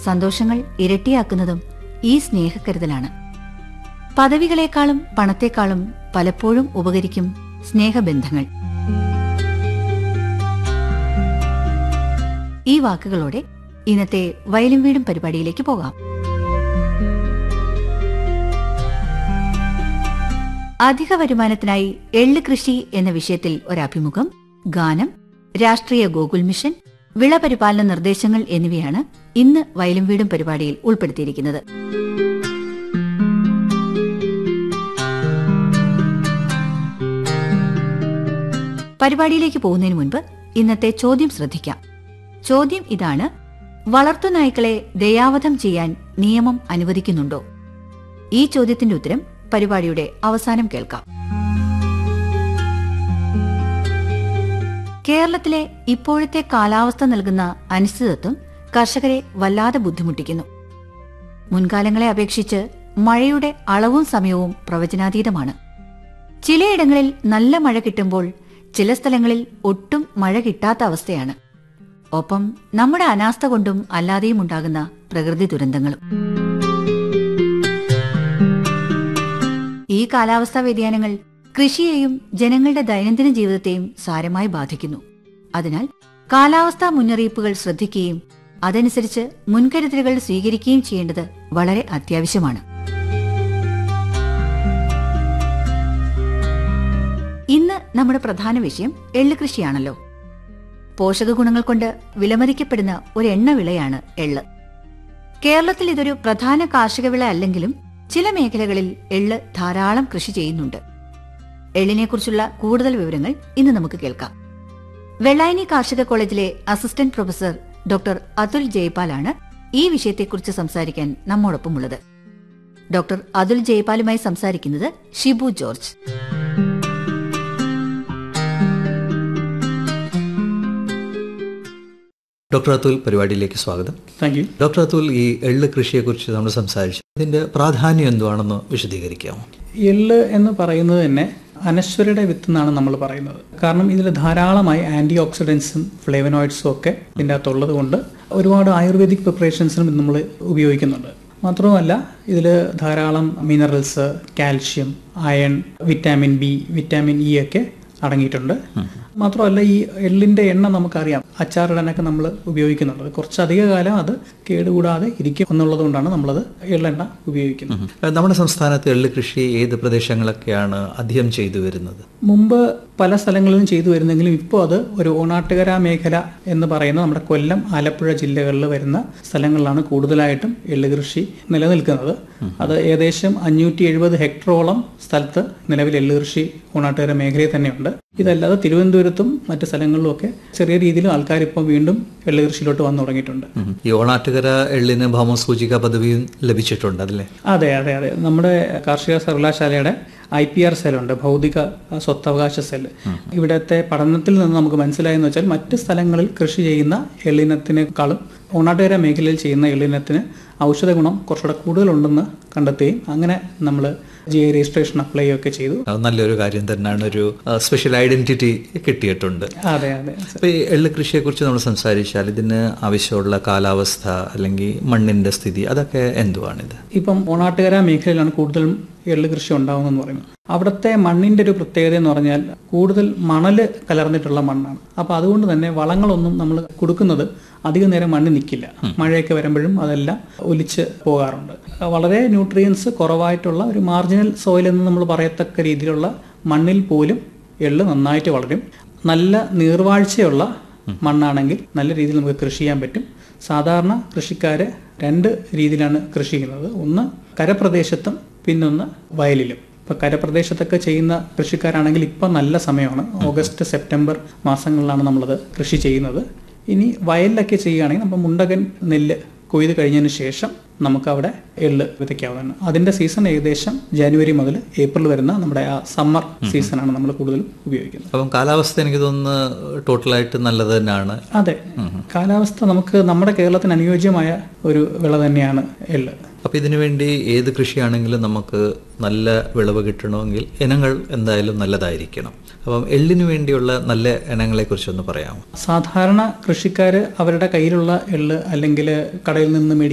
സന്തോഷങ്ങൾ ഇരട്ടിയാക്കുന്നതും ഈ സ്നേഹക്കരുതലാണ് പദവികളെക്കാളും പണത്തെക്കാളും പലപ്പോഴും ഉപകരിക്കും സ്നേഹബന്ധങ്ങൾ ഈ വാക്കുകളോടെ ഇന്നത്തെ വയലും വീടും പരിപാടിയിലേക്ക് പോകാം അധിക വരുമാനത്തിനായി എള്ള് കൃഷി എന്ന വിഷയത്തിൽ ഒരഭിമുഖം ഗാനം രാഷ്ട്രീയ ഗോകുൽ മിഷൻ വിളപരിപാലന നിർദ്ദേശങ്ങൾ എന്നിവയാണ് ഇന്ന് വയലും വീടും പരിപാടിയിൽ ഉൾപ്പെടുത്തിയിരിക്കുന്നത് പരിപാടിയിലേക്ക് പോകുന്നതിന് മുൻപ് ഇന്നത്തെ ചോദ്യം ശ്രദ്ധിക്കാം ചോദ്യം ഇതാണ് വളർത്തുനായ്ക്കളെ ദയാവധം ചെയ്യാൻ നിയമം അനുവദിക്കുന്നുണ്ടോ ഈ ചോദ്യത്തിന്റെ ഉത്തരം പരിപാടിയുടെ അവസാനം കേൾക്കാം കേരളത്തിലെ ഇപ്പോഴത്തെ കാലാവസ്ഥ നൽകുന്ന അനിശ്ചിതത്വം കർഷകരെ വല്ലാതെ ബുദ്ധിമുട്ടിക്കുന്നു മുൻകാലങ്ങളെ അപേക്ഷിച്ച് മഴയുടെ അളവും സമയവും പ്രവചനാതീതമാണ് ചിലയിടങ്ങളിൽ നല്ല മഴ കിട്ടുമ്പോൾ ചില സ്ഥലങ്ങളിൽ ഒട്ടും മഴ കിട്ടാത്ത അവസ്ഥയാണ് ഒപ്പം നമ്മുടെ അനാസ്ഥ കൊണ്ടും അല്ലാതെയും ഉണ്ടാകുന്ന പ്രകൃതി ദുരന്തങ്ങളും ഈ കാലാവസ്ഥാ വ്യതിയാനങ്ങൾ കൃഷിയെയും ജനങ്ങളുടെ ദൈനംദിന ജീവിതത്തെയും സാരമായി ബാധിക്കുന്നു അതിനാൽ കാലാവസ്ഥാ മുന്നറിയിപ്പുകൾ ശ്രദ്ധിക്കുകയും അതനുസരിച്ച് മുൻകരുതലുകൾ സ്വീകരിക്കുകയും ചെയ്യേണ്ടത് വളരെ അത്യാവശ്യമാണ് ഇന്ന് നമ്മുടെ പ്രധാന വിഷയം എള്ള് കൃഷിയാണല്ലോ പോഷക ഗുണങ്ങൾ കൊണ്ട് വിലമതിക്കപ്പെടുന്ന ഒരു എണ്ണ വിളയാണ് എള്ള് കേരളത്തിൽ ഇതൊരു പ്രധാന കാർഷിക വിള അല്ലെങ്കിലും ചില മേഖലകളിൽ എള്ള് ധാരാളം കൃഷി ചെയ്യുന്നുണ്ട് എള്ളിനെക്കുറിച്ചുള്ള കൂടുതൽ വിവരങ്ങൾ ഇന്ന് നമുക്ക് കേൾക്കാം വെള്ളായണി കാർഷിക കോളേജിലെ അസിസ്റ്റന്റ് പ്രൊഫസർ ഡോക്ടർ അതുൽ ജയ്പാലാണ് ഈ വിഷയത്തെക്കുറിച്ച് സംസാരിക്കാൻ നമ്മോടൊപ്പമുള്ളത് ഡോക്ടർ അതുൽ ജയ്പാലുമായി സംസാരിക്കുന്നത് ഷിബു ജോർജ് ഡോക്ടർ അതുൽ പരിപാടിയിലേക്ക് സ്വാഗതം താങ്ക് യു ഡോക്ടർ അതുൽ ഈ എള്ള് കൃഷിയെക്കുറിച്ച് നമ്മൾ സംസാരിച്ചു ഇതിന്റെ പ്രാധാന്യം എന്തുവാണെന്ന് വിശദീകരിക്കാമോ എള്ള് എന്ന് പറയുന്നത് തന്നെ അനശ്വരയുടെ വിത്ത് എന്നാണ് നമ്മൾ പറയുന്നത് കാരണം ഇതിൽ ധാരാളമായി ആന്റി ഓക്സിഡൻസും ഫ്ലേവനോയിഡ്സും ഒക്കെ ഇതിൻ്റെ അകത്തുള്ളത് കൊണ്ട് ഒരുപാട് ആയുർവേദിക് പ്രിപ്പറേഷൻസിനും ഇത് നമ്മൾ ഉപയോഗിക്കുന്നുണ്ട് മാത്രവുമല്ല ഇതിൽ ധാരാളം minerals calcium iron vitamin B vitamin E ഒക്കെ അടങ്ങിയിട്ടുണ്ട് മാത്രമല്ല ഈ എള്ളിന്റെ എണ്ണ നമുക്കറിയാം അച്ചാറിടാനൊക്കെ നമ്മൾ ഉപയോഗിക്കുന്നുണ്ട് അത് കുറച്ചധിക കാലം അത് കേടുകൂടാതെ ഇരിക്കും എന്നുള്ളത് കൊണ്ടാണ് നമ്മളത് എള്ളെണ്ണ ഉപയോഗിക്കുന്നത് ഏഹ് നമ്മുടെ സംസ്ഥാനത്ത് എള്ള് കൃഷി ഏത് പ്രദേശങ്ങളൊക്കെയാണ് അധികം ചെയ്തു വരുന്നത് മുമ്പ് പല സ്ഥലങ്ങളിലും ചെയ്തു വരുന്നെങ്കിലും ഇപ്പോൾ അത് ഒരു ഓണാട്ടുകര മേഖല എന്ന് പറയുന്ന നമ്മുടെ കൊല്ലം ആലപ്പുഴ ജില്ലകളിൽ വരുന്ന സ്ഥലങ്ങളിലാണ് കൂടുതലായിട്ടും എള്ള് കൃഷി നിലനിൽക്കുന്നത് അത് ഏകദേശം അഞ്ഞൂറ്റി എഴുപത് ഹെക്ടറോളം സ്ഥലത്ത് നിലവിൽ എള്ള് കൃഷി ഓണാട്ടുകര മേഖലയിൽ തന്നെയുണ്ട് ഇതല്ലാതെ തിരുവനന്തപുരത്തും മറ്റ് സ്ഥലങ്ങളിലും ഒക്കെ ചെറിയ രീതിയിൽ ആൾക്കാർ ഇപ്പോൾ വീണ്ടും എള്ള് കൃഷിയിലോട്ട് വന്നു തുടങ്ങിയിട്ടുണ്ട് ഉം. ഈ ഓണാട്ടുകര എള്ളിന് ഭൗമസൂചിക പദവിയും ലഭിച്ചിട്ടുണ്ട് അതല്ലേ അതെ അതെ അതെ നമ്മുടെ കാർഷിക സർവകലാശാലയുടെ ഐ പി ആർ സെല്ലുണ്ട് ഭൗതിക സ്വത്തവകാശ സെല്ല് ഇവിടുത്തെ പഠനത്തിൽ നിന്ന് നമുക്ക് മനസ്സിലായെന്ന് വെച്ചാൽ മറ്റ് സ്ഥലങ്ങളിൽ കൃഷി ചെയ്യുന്ന എള്ളിനത്തിനേക്കാളും ഓണാട്ടുകര മേഖലയിൽ ചെയ്യുന്ന എള്ളിനത്തിന് ഔഷധ ഗുണം കുറച്ചുകൂടെ കൂടുതലുണ്ടെന്ന് കണ്ടെത്തുകയും അങ്ങനെ നമ്മൾ ജി ഐ രജിസ്ട്രേഷൻ അപ്ലൈ ഒക്കെ ചെയ്തു അത് നല്ലൊരു കാര്യം തന്നെയാണ് ഒരു സ്പെഷ്യൽ ഐഡന്റിറ്റി കിട്ടിയിട്ടുണ്ട് അതെ അതെ അപ്പോൾ ഈ എള്ള് കൃഷിയെക്കുറിച്ച് നമ്മൾ സംസാരിച്ചാൽ ഇതിന് ആവശ്യമുള്ള കാലാവസ്ഥ അല്ലെങ്കിൽ മണ്ണിന്റെ സ്ഥിതി അതൊക്കെ എന്തുവാണിത് ഇപ്പം ഓണാട്ടുകര മേഖലയിലാണ് കൂടുതലും എള്ള് കൃഷി ഉണ്ടാവുന്നതെന്ന് പറയുന്നത് അവിടുത്തെ മണ്ണിന്റെ ഒരു പ്രത്യേകത എന്ന് പറഞ്ഞാൽ കൂടുതൽ മണല് കലർന്നിട്ടുള്ള മണ്ണാണ് അപ്പൊ അതുകൊണ്ട് തന്നെ വളങ്ങളൊന്നും നമ്മൾ കൊടുക്കുന്നത് അധിക നേരം മണ്ണിൽ നിൽക്കില്ല മഴയൊക്കെ വരുമ്പോഴും അതെല്ലാം ഒലിച്ച് പോകാറുണ്ട് വളരെ ന്യൂട്രിയൻസ് കുറവായിട്ടുള്ള ഒരു മാർജിനൽ സോയിൽ എന്ന് നമ്മൾ പറയത്തക്ക രീതിയിലുള്ള മണ്ണിൽ പോലും എള്ള് നന്നായിട്ട് വളരും നല്ല നീർവാഴ്ചയുള്ള മണ്ണാണെങ്കിൽ നല്ല രീതിയിൽ നമുക്ക് കൃഷി ചെയ്യാൻ പറ്റും സാധാരണ കൃഷിക്കാര് രണ്ട് രീതിയിലാണ് കൃഷി ചെയ്യുന്നത് ഒന്ന് കരപ്രദേശത്തും പിന്നൊന്ന് വയലിലും ഇപ്പൊ കരപ്രദേശത്തൊക്കെ ചെയ്യുന്ന കൃഷിക്കാരാണെങ്കിൽ ഇപ്പം നല്ല സമയമാണ് ഓഗസ്റ്റ് സെപ്റ്റംബർ മാസങ്ങളിലാണ് നമ്മളത് കൃഷി ചെയ്യുന്നത് ഇനി വയലിലൊക്കെ ചെയ്യുകയാണെങ്കിൽ നമ്മൾ മുണ്ടകൻ നെല്ല് കൊയ്ത് കഴിഞ്ഞതിന് ശേഷം നമുക്ക് അവിടെ എള്ള് വിതയ്ക്കാവുന്നതാണ് അതിന്റെ സീസൺ ഏകദേശം ജനുവരി മുതൽ ഏപ്രിൽ വരുന്ന നമ്മുടെ ആ സമ്മർ സീസണാണ് നമ്മൾ കൂടുതലും ഉപയോഗിക്കുന്നത് അപ്പം കാലാവസ്ഥ എനിക്ക് തോന്നുന്നു ടോട്ടലായിട്ട് നല്ലത് തന്നെയാണ് അതെ കാലാവസ്ഥ നമുക്ക് നമ്മുടെ കേരളത്തിന് അനുയോജ്യമായ ഒരു വിള തന്നെയാണ് എള്ള് അപ്പം ഇതിനു വേണ്ടി ഏത് കൃഷിയാണെങ്കിലും നമുക്ക് നല്ല വിളവ് കിട്ടണമെങ്കിൽ ഇനങ്ങൾ എന്തായാലും നല്ലതായിരിക്കണം അപ്പം എള്ളിനു വേണ്ടിയുള്ള നല്ല ഇനങ്ങളെക്കുറിച്ചൊന്ന് പറയാമോ സാധാരണ കൃഷിക്കാർ അവരുടെ കയ്യിലുള്ള എള്ള് അല്ലെങ്കിൽ കടയിൽ നിന്ന് മേടി